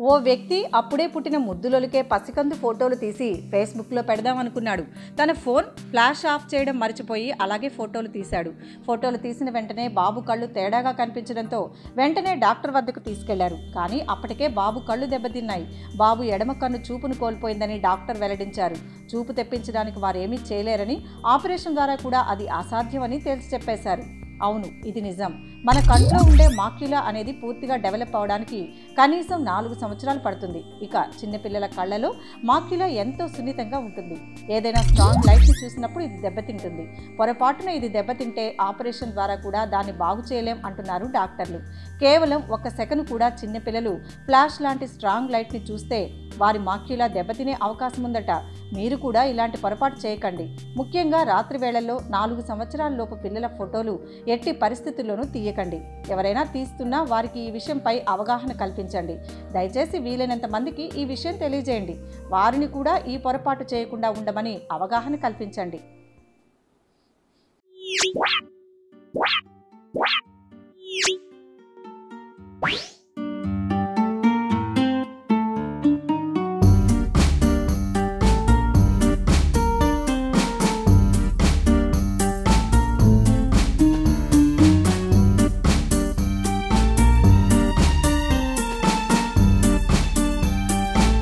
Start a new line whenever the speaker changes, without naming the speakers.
ఓ వ్యక్తి అప్పుడే పుట్టిన ముద్దులొలికే పసికందు ఫోటోలు తీసి ఫేస్బుక్లో పెడదామనుకున్నాడు తన ఫోన్ ఫ్లాష్ ఆఫ్ చేయడం మర్చిపోయి అలాగే ఫోటోలు తీశాడు ఫోటోలు తీసిన వెంటనే బాబు కళ్ళు తేడాగా కనిపించడంతో వెంటనే డాక్టర్ వద్దకు తీసుకెళ్లారు కానీ అప్పటికే బాబు కళ్ళు దెబ్బతిన్నాయి బాబు ఎడమ కన్ను చూపును కోల్పోయిందని డాక్టర్ వెల్లడించారు చూపు తెప్పించడానికి వారేమీ చేయలేరని ఆపరేషన్ ద్వారా కూడా అది అసాధ్యమని తేల్చి చెప్పేశారు అవును ఇది నిజం మన కంట్లో ఉండే మాక్యులా అనేది పూర్తిగా డెవలప్ అవడానికి కనీసం నాలుగు సంవత్సరాలు పడుతుంది ఇక చిన్నపిల్లల కళ్ళలో మాక్యులా ఎంతో సున్నితంగా ఉంటుంది ఏదైనా స్ట్రాంగ్ లైట్ని చూసినప్పుడు ఇది దెబ్బతింటుంది పొరపాటున ఇది దెబ్బతింటే ఆపరేషన్ ద్వారా కూడా దాన్ని బాగు చేయలేం అంటున్నారు డాక్టర్లు కేవలం ఒక సెకను కూడా చిన్నపిల్లలు ఫ్లాష్ లాంటి స్ట్రాంగ్ లైట్ని చూస్తే వారి మాక్యులా దెబ్బతినే అవకాశం ఉందట మీరు కూడా ఇలాంటి పొరపాటు చేయకండి ముఖ్యంగా రాత్రి వేళల్లో నాలుగు సంవత్సరాల లోపు పిల్లల ఫోటోలు ఎట్టి పరిస్థితుల్లోనూ తీయకండి ఎవరైనా తీస్తున్నా వారికి ఈ విషయంపై అవగాహన కల్పించండి దయచేసి వీలైనంత మందికి ఈ విషయం తెలియజేయండి వారిని కూడా ఈ పొరపాటు చేయకుండా ఉండమని అవగాహన కల్పించండి